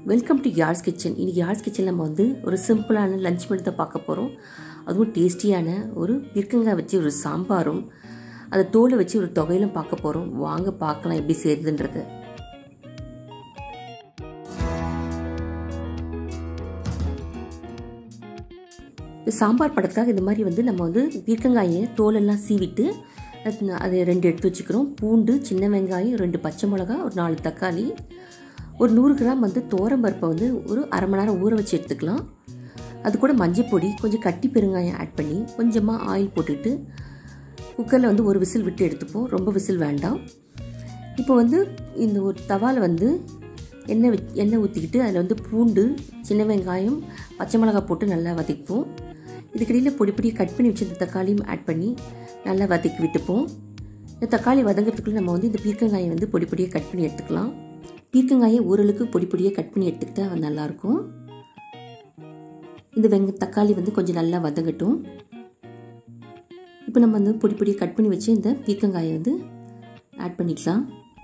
welcome to யார்ஸ் kitchen இன்னைக்கு யார்ஸ் kitchen நம்ம வந்து ஒரு சிம்பிளான லஞ்ச் மெனு தான் பார்க்க போகிறோம் அதுவும் டேஸ்டியான ஒரு பிற்கங்காய் வச்சு ஒரு சாம்பாரும் அதை தோலை வச்சு ஒரு தொகையிலும் பார்க்க போகிறோம் வாங்க பார்க்கலாம் எப்படி செய்யுதுன்றது இந்த சாம்பார் படத்துக்காக இந்த மாதிரி வந்து நம்ம வந்து பீர்க்கங்காயை தோலெல்லாம் சீவிட்டு அது- அது ரெண்டு எடுத்து வச்சுக்கிறோம் பூண்டு சின்ன வெங்காயம் ரெண்டு பச்சை மிளகா ஒரு நாலு தக்காளி ஒரு நூறு கிராம் வந்து பருப்பை வந்து ஒரு அரை மணி நேரம் ஊற வச்சு எடுத்துக்கலாம் அது கூட மஞ்சள் பொடி கொஞ்சம் கட்டி பெருங்காயம் ஆட் பண்ணி கொஞ்சமாக ஆயில் போட்டுட்டு குக்கரில் வந்து ஒரு விசில் விட்டு எடுத்துப்போம் ரொம்ப விசில் வேண்டாம் இப்போ வந்து இந்த ஒரு தவாவில் வந்து எண்ணெய் வச்- எண்ணெய் ஊற்றிக்கிட்டு அதில் வந்து பூண்டு சின்ன வெங்காயம் பச்சை மிளகாய் போட்டு நல்லா வதக்கிப்போம் இதுக்கிடையில் பொடி பொடி கட் பண்ணி வச்சிருந்த தக்காளியும் ஆட் பண்ணி நல்லா வதக்கி விட்டுப்போம் இந்த தக்காளி வதங்கிறதுக்குள்ள நம்ம வந்து இந்த பீர்க்கங்காயை வந்து பொடி பொடியாக கட் பண்ணி எடுத்துக்கலாம் பீர்க்கங்காயை ஓரளவுக்கு பொடி பொடியாக கட் பண்ணி எடுத்துக்கிட்டா நல்லாயிருக்கும் இந்த வெங்க தக்காளி வந்து கொஞ்சம் நல்லா வதங்கட்டும் இப்போ நம்ம வந்து பொடி பொடியாக கட் பண்ணி வச்சு இந்த பீர்க்கங்காயை வந்து ஆட் பண்ணிக்கலாம்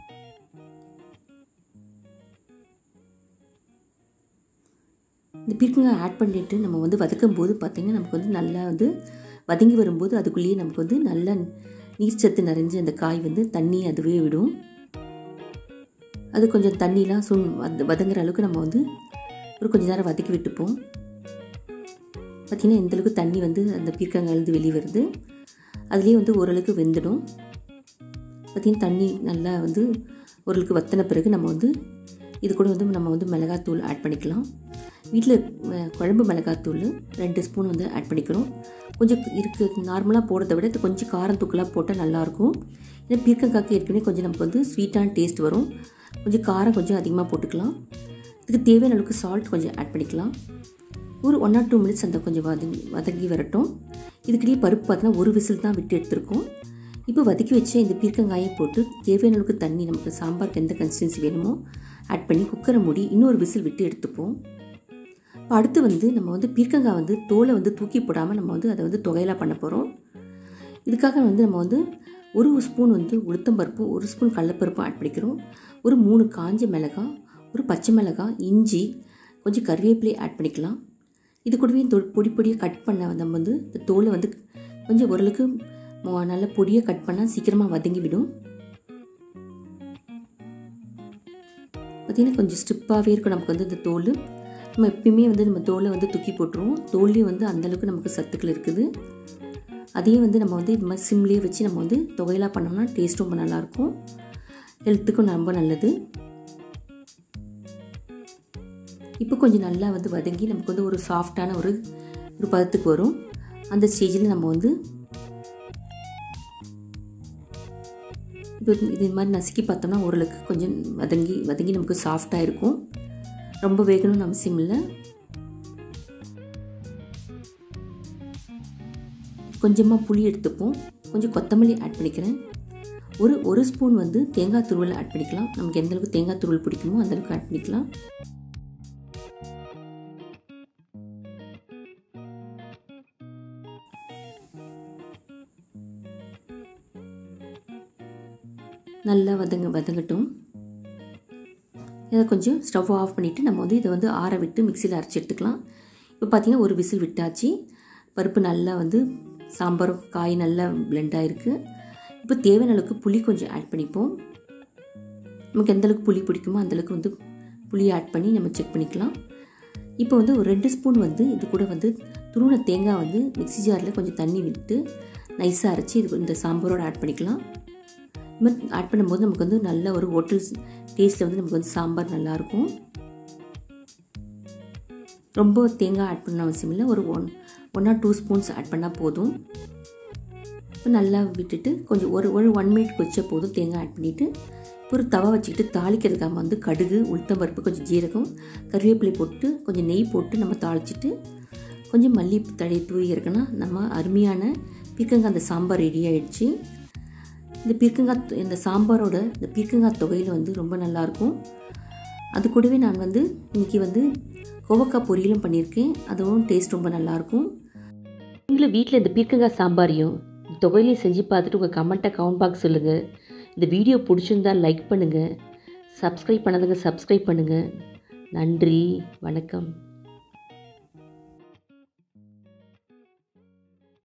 இந்த பீர்க்கங்காய் ஆட் பண்ணிட்டு நம்ம வந்து வதக்கும் போது பார்த்திங்கன்னா நமக்கு வந்து நல்லா வந்து வதங்கி வரும்போது அதுக்குள்ளேயே நமக்கு வந்து நல்ல நீர்ச்சத்து நிறைஞ்சு அந்த காய் வந்து தண்ணி அதுவே விடும் அது கொஞ்சம் தண்ணிலாம் சுண் வத வதங்குற அளவுக்கு நம்ம வந்து ஒரு கொஞ்ச நேரம் வதக்கி விட்டுப்போம் பார்த்திங்கன்னா எந்த அளவுக்கு தண்ணி வந்து அந்த பீர்க்கங்காயிலேருந்து வெளியே வருது அதுலேயே வந்து ஓரளவுக்கு வெந்துடும் பார்த்திங்கன்னா தண்ணி நல்லா வந்து ஓரளவுக்கு வத்தின பிறகு நம்ம வந்து இது கூட வந்து நம்ம வந்து மிளகாத்தூள் ஆட் பண்ணிக்கலாம் வீட்டில் குழம்பு மிளகாத்தூள் ரெண்டு ஸ்பூன் வந்து ஆட் பண்ணிக்கிறோம் கொஞ்சம் இருக்கு நார்மலாக போடுறத விட இது கொஞ்சம் காரம் தூக்கலாக போட்டால் நல்லாயிருக்கும் ஏன்னா பீர்க்கங்காய்க்கு ஏற்கனவே கொஞ்சம் நமக்கு வந்து ஸ்வீட்டான டேஸ்ட் வரும் கொஞ்சம் காரம் கொஞ்சம் அதிகமாக போட்டுக்கலாம் இதுக்கு தேவையான அளவுக்கு சால்ட் கொஞ்சம் ஆட் பண்ணிக்கலாம் ஒரு ஒன் ஆர் டூ மினிட்ஸ் அந்த கொஞ்சம் வதங்கி வதங்கி வரட்டும் இதுக்கிடையே பருப்பு பார்த்தீங்கன்னா ஒரு விசில் தான் விட்டு எடுத்திருக்கோம் இப்போ வதக்கி வச்ச இந்த பீர்க்கங்காயை போட்டு தேவையான அளவுக்கு தண்ணி நமக்கு சாம்பாருக்கு எந்த கன்சிஸ்டன்சி வேணுமோ ஆட் பண்ணி குக்கரை மூடி இன்னொரு விசில் விட்டு எடுத்துப்போம் இப்போ அடுத்து வந்து நம்ம வந்து பீர்க்கங்காய் வந்து தோலை வந்து தூக்கி போடாமல் நம்ம வந்து அதை வந்து தொகையலாக பண்ண போகிறோம் இதுக்காக வந்து நம்ம வந்து ஒரு ஸ்பூன் வந்து உளுத்தம்பருப்பும் ஒரு ஸ்பூன் கடலப்பருப்பும் ஆட் பண்ணிக்கிறோம் ஒரு மூணு காஞ்ச மிளகாய் ஒரு பச்சை மிளகாய் இஞ்சி கொஞ்சம் கருவேப்பிலை ஆட் பண்ணிக்கலாம் இது கூடவே தொ- பொடி பொடியாக கட் பண்ண நம்ம வந்து இந்த தோலை வந்து கொஞ்சம் ஓரளவுக்கு மொ- நல்ல பொடியாக கட் பண்ணால் சீக்கிரமாக வதங்கி விடும் பார்த்திங்கன்னா கொஞ்சம் ஸ்டிப்பாகவே இருக்கும் நமக்கு வந்து இந்த தோல் நம்ம எப்பயுமே வந்து நம்ம தோலை வந்து தூக்கி போட்டுருவோம் தோல்லேயே வந்து அந்தளவுக்கு நமக்கு சத்துக்கள் இருக்குது அதையும் வந்து நம்ம வந்து இது மாதிரி சிம்லேயே வச்சு நம்ம வந்து தொகையலாக பண்ணோம்னா டேஸ்ட் ரொம்ப நல்லாயிருக்கும் ஹெல்த்துக்கும் ரொம்ப நல்லது இப்போ கொஞ்சம் நல்லா வந்து வதங்கி நமக்கு வந்து ஒரு சாஃப்டான ஒரு ஒரு பதத்துக்கு வரும் அந்த ஸ்டேஜில் நம்ம வந்து இப்போ இது மாதிரி நசுக்கி பார்த்தோம்னா ஓரளவுக்கு கொஞ்சம் வதங்கி வதங்கி நமக்கு சாஃப்டாக இருக்கும் ரொம்ப வேகணும்னு அவசியம் இல்லை கொஞ்சமாக புளி எடுத்துப்போம் கொஞ்சம் கொத்தமல்லி ஆட் பண்ணிக்கிறேன் ஒரு ஒரு ஸ்பூன் வந்து தேங்காய் துருவல் ஆட் பண்ணிக்கலாம் நமக்கு எந்த அளவுக்கு தேங்காய் துருவல் பிடிக்குமோ அந்த அளவுக்கு ஆட் பண்ணிக்கலாம் நல்லா வதங்க வதங்கட்டும் இதை கொஞ்சம் ஸ்டவ் ஆஃப் பண்ணிவிட்டு நம்ம வந்து இதை வந்து ஆற விட்டு மிக்சியில் அரைச்சி எடுத்துக்கலாம் இப்போ பார்த்தீங்கன்னா ஒரு விசில் விட்டாச்சு பருப்பு நல்லா வந்து சாம்பாரும் காய் நல்லா blend ஆயிருக்கு இப்போ தேவையான அளவுக்கு புளி கொஞ்சம் ஆட் பண்ணிப்போம் நமக்கு எந்த அளவுக்கு புளி பிடிக்குமோ அந்த அளவுக்கு வந்து புளி ஆட் பண்ணி நம்ம செக் பண்ணிக்கலாம் இப்போ வந்து ஒரு ரெண்டு ஸ்பூன் வந்து இது கூட வந்து துருவன தேங்காய் வந்து மிக்ஸி ஜாரில் கொஞ்சம் தண்ணி விட்டு நைஸாக அரைச்சி இது இந்த சாம்பாரோட ஆட் பண்ணிக்கலாம் இது மாதிரி ஆட் பண்ணும்போது நமக்கு வந்து நல்ல ஒரு ஹோட்டல் டேஸ்ட்டில் வந்து நமக்கு வந்து சாம்பார் நல்லாயிருக்கும் ரொம்ப தேங்காய் ஆட் பண்ண அவசியம் இல்லை ஒரு one one or two spoons add பண்ணால் போதும் இப்போ நல்லா விட்டுட்டு கொஞ்சம் ஒரு ஒரு ஒன் மினிட் வச்ச போதும் தேங்காய் ஆட் பண்ணிவிட்டு ஒரு தவா வச்சுக்கிட்டு தாளிக்கிறதுக்காக வந்து கடுகு உளுத்தம்பருப்பு கொஞ்சம் ஜீரகம் கருவேப்பிலை போட்டு கொஞ்சம் நெய் போட்டு நம்ம தாளிச்சிட்டு கொஞ்சம் மல்லி தழை தூவி இருக்குன்னா நம்ம அருமையான பீர்க்கங்காய் அந்த சாம்பார் ரெடி ஆயிடுச்சு இந்த பீர்க்கங்காய் தொ- இந்த சாம்பாரோட இந்த பீர்க்கங்காய் தொகையில் வந்து ரொம்ப நல்லாயிருக்கும் அது கூடவே நான் வந்து இன்றைக்கி வந்து கோவக்காய் பொரியலும் பண்ணியிருக்கேன் அதுவும் டேஸ்ட் ரொம்ப நல்லாயிருக்கும் நீங்களும் வீட்டில் இந்த பீர்க்கங்காய் சாம்பாரையும் இந்த தொகையிலையும் செஞ்சு பார்த்துட்டு உங்கள் கமெண்ட்டை கவுண்ட் பாக்ஸ் சொல்லுங்கள் இந்த வீடியோ பிடிச்சிருந்தா லைக் பண்ணுங்கள் சப்ஸ்கிரைப் பண்ணாதவங்க சப்ஸ்கிரைப் பண்ணுங்கள் நன்றி வணக்கம்